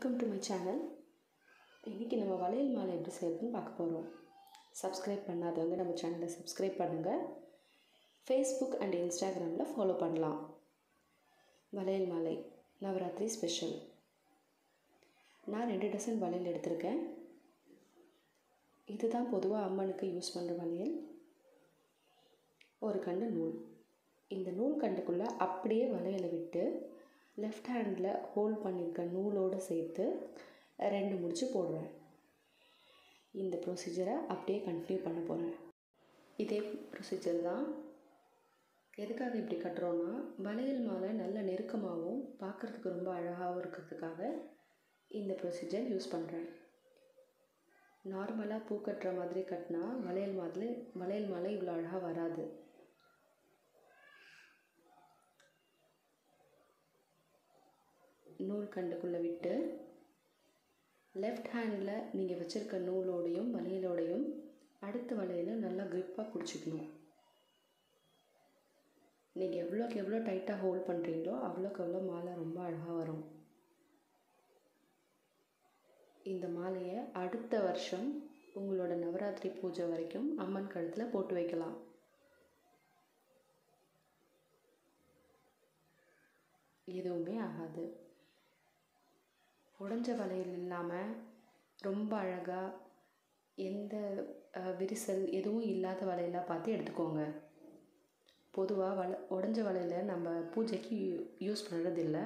welcome to my channel இன்றைக்கி நம்ம வளையல் மாலை எப்படி செய்யறதுன்னு பார்க்க போகிறோம் சப்ஸ்கிரைப் பண்ணாதவங்க நம்ம சேனலை சப்ஸ்கிரைப் பண்ணுங்கள் ஃபேஸ்புக் அண்ட் இன்ஸ்டாகிராமில் ஃபாலோ பண்ணலாம் வளையல் மாலை நவராத்திரி ஸ்பெஷல் நான் ரெண்டு டசன் வளையல் எடுத்திருக்கேன் இதுதான் பொதுவாக அம்மனுக்கு யூஸ் பண்ணுற வளையல் ஒரு கண்டு நூல் இந்த நூல் கண்டுக்குள்ளே அப்படியே வளையலை விட்டு லெஃப்ட் ஹேண்டில் ஹோல்ட் பண்ணியிருக்க நூலோடு சேர்த்து ரெண்டு முடிச்சு போடுவேன் இந்த ப்ரொசீஜரை அப்படியே கண்டினியூ பண்ண போகிறேன் இதே ப்ரொசீஜர் தான் எதுக்காக இப்படி கட்டுறோன்னா வளையல் மாலை நல்ல நெருக்கமாகவும் பார்க்குறதுக்கு ரொம்ப அழகாகவும் இருக்கிறதுக்காக இந்த ப்ரொசீஜர் யூஸ் பண்ணுறேன் நார்மலாக பூ கட்டுற மாதிரி கட்டினா வளையல் மாலை வளையல் மாலை இவ்வளோ அழகாக வராது நூல் கண்டுக்குள்ளே விட்டு லெஃப்ட் ஹேண்டில் நீங்கள் வச்சுருக்க நூலோடையும் வளையலோடையும் அடுத்த வளையலை நல்லா க்ரிப்பாக பிடிச்சிக்கணும் நீங்கள் எவ்வளோக்கு எவ்வளோ டைட்டாக ஹோல்ட் பண்ணுறீங்களோ அவ்வளோக்கு அவ்வளோ மாலை ரொம்ப அழகாக வரும் இந்த மாலையை அடுத்த வருஷம் உங்களோட நவராத்திரி பூஜை வரைக்கும் அம்மன் கழுத்தில் போட்டு வைக்கலாம் எதுவுமே ஆகாது உடஞ்ச வளையல் இல்லாமல் ரொம்ப அழகாக எந்த விரிசல் எதுவும் இல்லாத வளையலாக பார்த்து எடுத்துக்கோங்க பொதுவாக வள உடஞ்ச வளையலை நம்ம பூஜைக்கு யூஸ் பண்ணுறதில்ல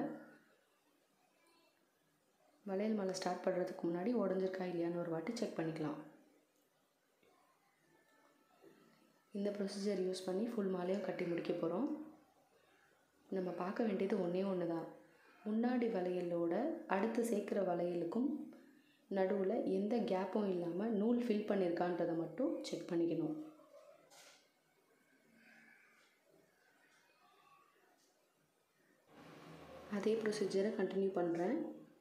வளையல் மாலை ஸ்டார்ட் பண்ணுறதுக்கு முன்னாடி உடஞ்சிருக்கா இல்லையான்னு ஒரு வாட்டி செக் பண்ணிக்கலாம் இந்த ப்ரொசீஜர் யூஸ் பண்ணி ஃபுல் மாலையும் கட்டி முடிக்க போகிறோம் நம்ம பார்க்க வேண்டியது ஒன்றே ஒன்று தான் முன்னாடி வளையலோட அடுத்து சேர்க்குற வளையலுக்கும் நடுவில் எந்த கேப்பும் இல்லாமல் நூல் ஃபில் பண்ணியிருக்கான்றதை மட்டும் செக் பண்ணிக்கணும் அதே ப்ரொசீஜரை கண்டினியூ பண்ணுறேன்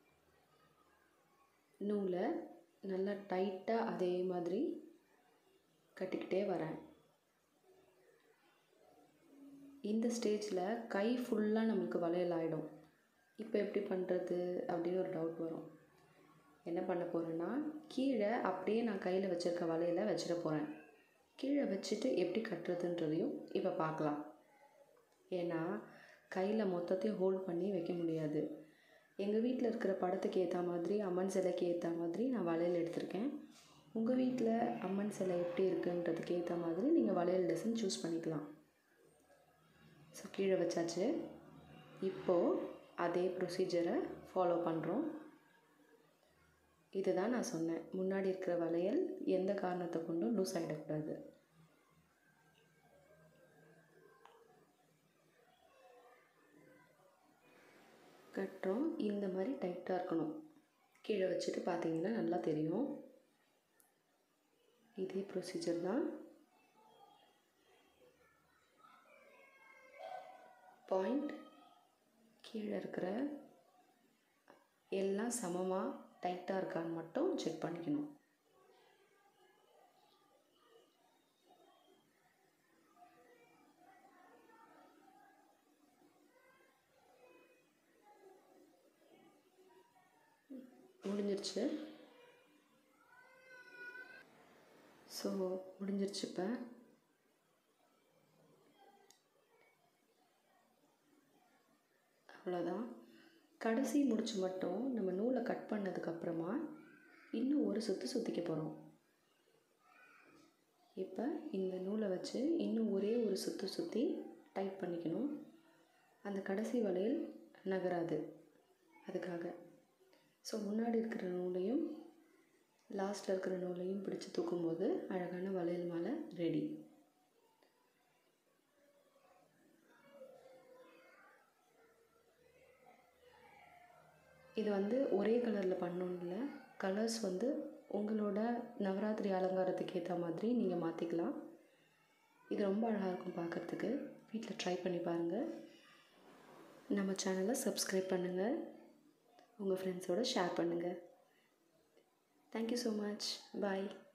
நூலை நல்லா டைட்டாக அதே மாதிரி கட்டிக்கிட்டே வரேன் இந்த ஸ்டேஜில் கை ஃபுல்லாக நம்மளுக்கு வளையல் ஆகிடும் இப்போ எப்படி பண்ணுறது அப்படின்னு ஒரு டவுட் வரும் என்ன பண்ண போகிறேன்னா கீழே அப்படியே நான் கையில் வச்சுருக்க வலையில் வச்சிட போகிறேன் கீழே வச்சுட்டு எப்படி கட்டுறதுன்றதையும் இப்போ பார்க்கலாம் ஏன்னா கையில் மொத்தத்தையும் ஹோல்ட் பண்ணி வைக்க முடியாது எங்கள் வீட்டில் இருக்கிற படத்துக்கு ஏற்ற மாதிரி அம்மன் சிலைக்கு ஏற்ற மாதிரி நான் வளையல் எடுத்திருக்கேன் உங்கள் வீட்டில் அம்மன் சிலை எப்படி இருக்குன்றதுக்கு ஏற்ற மாதிரி நீங்கள் வளையல் டிசைன் சூஸ் பண்ணிக்கலாம் ஸோ கீழே வச்சாச்சு இப்போது அதே ப்ரொசீஜரை ஃபாலோ பண்ணுறோம் இதுதான் நான் சொன்னேன் முன்னாடி இருக்கிற வளையல் எந்த காரணத்தை கொண்டும் லூஸ் ஆகிடக்கூடாது கட்டுறோம் இந்த மாதிரி டைட்டாக இருக்கணும் கீழே வச்சுட்டு பார்த்தீங்கன்னா நல்லா தெரியும் இதே ப்ரொசீஜர் தான் பாயிண்ட் கீழே இருக்கிற எல்லாம் சமமாக டைட்டாக இருக்கான்னு மட்டும் செக் பண்ணிக்கணும் முடிஞ்சிருச்சு ஸோ முடிஞ்சிருச்சு இப்போ அவ்வளோதான் கடைசி முடிச்சு மட்டும் நம்ம நூலை கட் பண்ணதுக்கப்புறமா இன்னும் ஒரு சுற்று சுற்றிக்க போகிறோம் இப்போ இந்த நூலை வச்சு இன்னும் ஒரே ஒரு சுற்று சுற்றி டைட் பண்ணிக்கணும் அந்த கடைசி வளையல் நகராது அதுக்காக ஸோ முன்னாடி இருக்கிற நூலையும் லாஸ்ட்டில் இருக்கிற நூலையும் பிடிச்சி தூக்கும்போது அழகான வளையல் மாலை ரெடி இது வந்து ஒரே கலரில் பண்ணணும் இல்லை கலர்ஸ் வந்து உங்களோட நவராத்திரி அலங்காரத்துக்கு ஏற்ற மாதிரி நீங்கள் மாற்றிக்கலாம் இது ரொம்ப அழகாக இருக்கும் பார்க்குறதுக்கு வீட்டில் ட்ரை பண்ணி பாருங்கள் நம்ம சேனலை சப்ஸ்கிரைப் பண்ணுங்கள் உங்கள் ஃப்ரெண்ட்ஸோடு ஷேர் பண்ணுங்கள் தேங்க்யூ ஸோ மச் பாய்